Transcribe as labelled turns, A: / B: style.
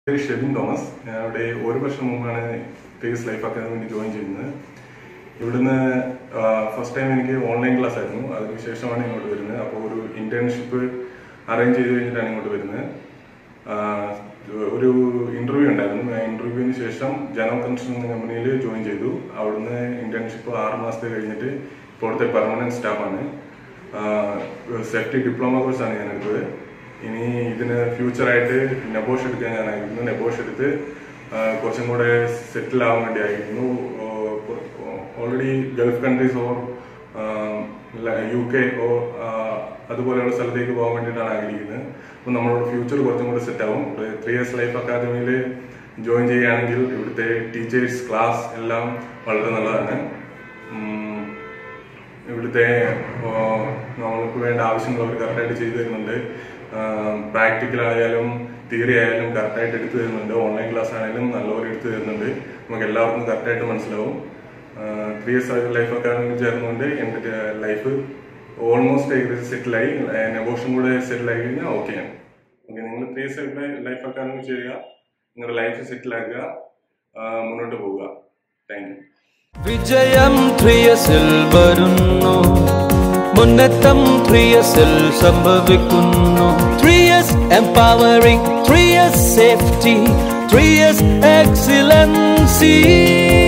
A: പേര് ഷെബിൻ തോമസ് ഞാൻ ഇവിടെ ഒരു വർഷം മുമ്പാണ് തേസ് ലൈഫ് അക്കാദമി ജോയിൻ ചെയ്യുന്നത് ഇവിടുന്ന് ഫസ്റ്റ് ടൈം എനിക്ക് ഓൺലൈൻ ക്ലാസ് ആയിരുന്നു അതിനുശേഷമാണ് ഇങ്ങോട്ട് വരുന്നത് അപ്പോൾ ഒരു ഇന്റേൺഷിപ്പ് അറേഞ്ച് ചെയ്ത് കഴിഞ്ഞിട്ടാണ് ഇങ്ങോട്ട് വരുന്നത് ആ, ഒരു ഇന്റർവ്യൂ ഉണ്ടായിരുന്നു ആ ഇന്റർവ്യൂവിന് ശേഷം ജനറൽ കൺസ്ട്രക്ഷൻ എന്ന കമ്പനിയിൽ ജോയിൻ ചെയ്തു അവിടുന്ന് ഇന്റേൺഷിപ്പ് ആറ് മാസത്തെ കഴിഞ്ഞിട്ട് ഇപ്പോഴത്തെ പെർമനന്റ് സ്റ്റാഫാണ് സേഫ്റ്റി ഡിപ്ലോമ കോഴ്സാണ് ഞാൻ എടുത്തത് ഇനി ഇതിന് ഫ്യൂച്ചറായിട്ട് നെബോഷ് എടുക്കാൻ ഞാനായിരുന്നു നെബോഷ് എടുത്ത് ആ, കുറച്ചും കൂടെ സെറ്റിൽ ആവാൻ വേണ്ടിയായിരുന്നു already gulf countries or U K ഓ അതുപോലെയുള്ള സ്ഥലത്തേക്ക് പോകാൻ വേണ്ടിയിട്ടാണ് ആഗ്രഹിക്കുന്നത് അപ്പോൾ നമ്മളോട് ഫ്യൂച്ചർ കുറച്ചും കൂടെ സെറ്റ് ആവും ത്രീ ഇയേഴ്സ് ലൈഫ് അക്കാദമിയിൽ ജോയിൻ ചെയ്യുകയാണെങ്കിൽ ഇവിടുത്തെ ടീച്ചേഴ്സ് ക്ലാസ് എല്ലാം വളരെ നല്ലതാണ് ഉം, ഇവിടുത്തെ ആ, നമ്മൾക്ക് വേണ്ട ആവശ്യങ്ങൾ അവർ കറക്റ്റായിട്ട് ചെയ്തു തരുന്നുണ്ട് പ്രാക്ടിക്കൽ ആയാലും തിയറി ആയാലും കറക്റ്റായിട്ട് എടുത്തു തരുന്നുണ്ട് ഓൺലൈൻ ക്ലാസ് ആയാലും നല്ലപോലെ എടുത്തു തരുന്നുണ്ട് നമുക്ക് എല്ലാവർക്കും കറക്റ്റായിട്ട് മനസ്സിലാവും ത്രീ ഇയേഴ്സ് ലൈഫ് അക്കാദമി ചേർന്നുകൊണ്ട് എൻ്റെ ലൈഫ് ഓൾമോസ്റ്റ് ഏകദേശം സെറ്റിലായി നെബോഷൻ കൂടെ സെറ്റിൽ ആയി കഴിഞ്ഞാൽ ഓക്കെയാണ് ഓക്കെ നിങ്ങൾ ത്രീ ഇയേഴ്സ് ലൈഫ് അക്കാദമി ചെയ്യുക നിങ്ങളുടെ ലൈഫ് സെറ്റിൽ ആക്കുക ആ, മുന്നോട്ട് പോവുക താങ്ക് യു
B: വിജയം ത്രിയസിൽ വരുന്നു മുന്നേറ്റം ത്രിയസിൽ സംഭവിക്കുന്നു ത്രിയസ് എംപവറിംഗ് ത്രിയസ് സേഫ്റ്റി ത്രിയസ് എക്സിലൻസി